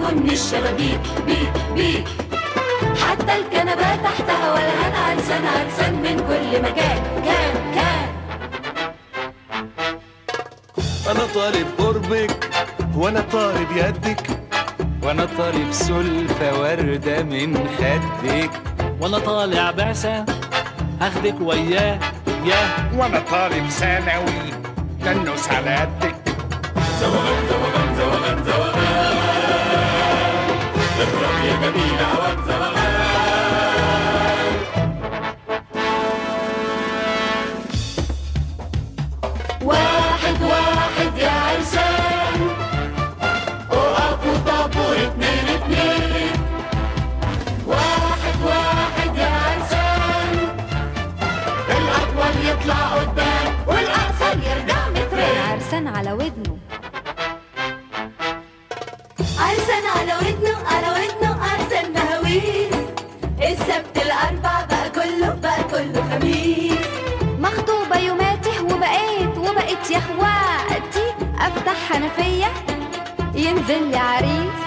ومن الشبابيك بيك بيك حتى الكنبة تحتها والهنا عرسان عرسان من كل مكان كان كان انا طالب قربك وانا طالب يدك وانا طالب سلفة وردة من خدك وانا طالع بعثة هاخدك وياه ياه وانا طالب ثانوي لانه سعادتك واحد واحد يا عرسان وقفوا طابور اتنين اتنين واحد واحد يا عرسان الأطول يطلع قدام والأقصر يرجع مترين عرسان على ودنه عرسان على ودنه على ودنه عرسان بهويس السبت الأربع بقى كله بقى كله خميس مخطوبة يوماته وبقيت وبقيت يا اخواتي افتح حنفية ينزل لي عريس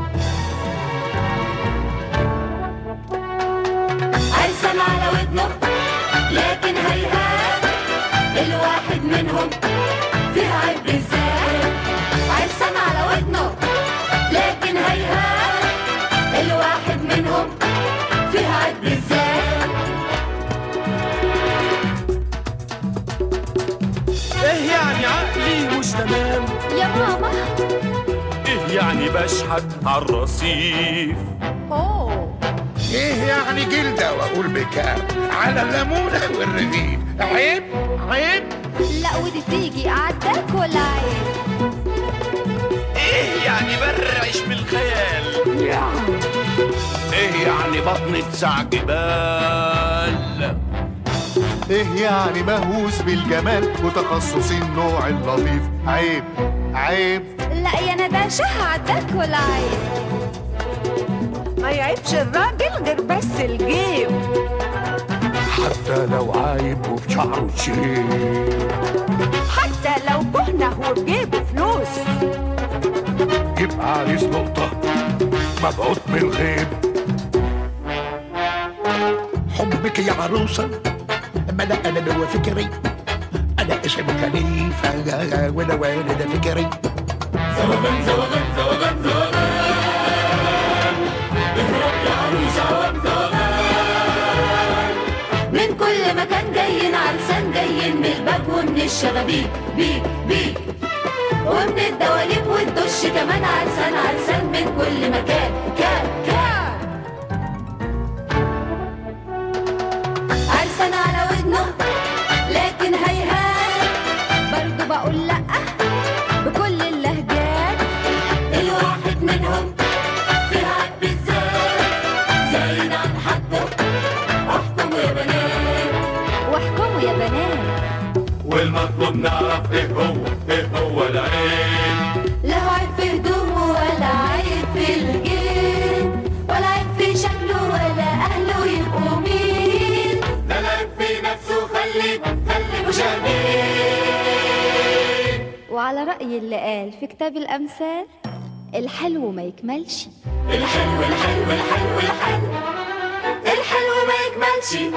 عرسان على ودنه لكن هيهات الواحد منهم فيها عيب ازاي عرسان على ودنه لكن هيهات الواحد منهم فيها عيب ازاي ايه يعني عقلي مش تمام يا ماما ايه يعني بشحت على الرصيف اوه ايه يعني جلدة واقول بكام على الليمونة والرغيف عيب عيب لا ودي تيجي عدك ولا عيب ايه يعني برعش بالخيال ايه يعني بطن تسع جبال ايه يعني مهووس بالجمال وتخصصي النوع اللطيف عيب عيب لا يا نداشة عدك ولا عيب ما يعيبش الراجل غير بس الجيب حتى لو عايب وبشعره شريف حتى لو كهنة وبجيبه فلوس يبقى عريس نقطة مبعوث من الغيب حبك يا عروسة بدأ أنا جوا فكري أنا اسم خليفة وأنا والد فكري من كل مكان جايين عرسان جايين من الباب ومن الشبابيك بيك بيك ومن الدواليب والدش كمان عرسان عرسان من كل مكان كان كان عرسان على ودنه لكن هيهات برضو بقول لا بكل اللهجات الواحد منهم في عيب بالذات زايد عن حده احكموا يا بنات واحكموا يا بنات والمطلوب نعرف ايه هو ايه هو العيب لا عيب في هدومه ولا عيب في الجيب ولا عيب في شكله ولا اهله يبقوا مين لا العيب في نفسه خليك خليك شاهدين وعلى رأي اللي قال في كتاب الأمثال الحلو ما يكملش الحلو الحلو الحلو الحلو الحلو ما يكملش